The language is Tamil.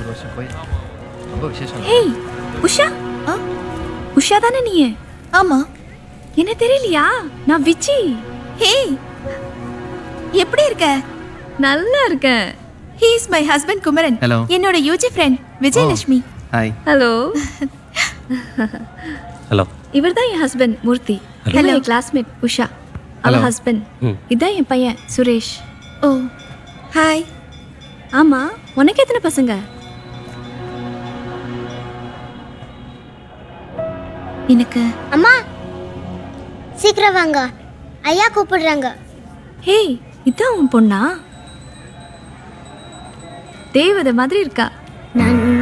ஒரு வருஷம் போய் ரொம்ப விசேஷம் ஹேய் உஷா ஆ உஷா தானே நீ ஆமா என்ன தெரியலையா நான் விச்சி ஹே எப்படி இருக்க நல்லா இருக்கேன் he is my husband Kumaran Hello. என்னோட UG friend Vijayalakshmi hi hello hello இவர் தான் என் ஹஸ்பண்ட் மூர்த்தி Hello. ஹலோ என் கிளாஸ்மேட் உஷா அவ Hello. ஹஸ்பண்ட் ம். இதான் என் பையன் சுரேஷ் ஓ ஹாய் ஆமா உனக்கு எத்தனை பசங்க எனக்கு அம்மா சீக்கிரம் வாங்க ஐயா கூப்பிடுறாங்க ஹேய் இதான் உன் பொண்ணா தேவதை மாதிரி இருக்கா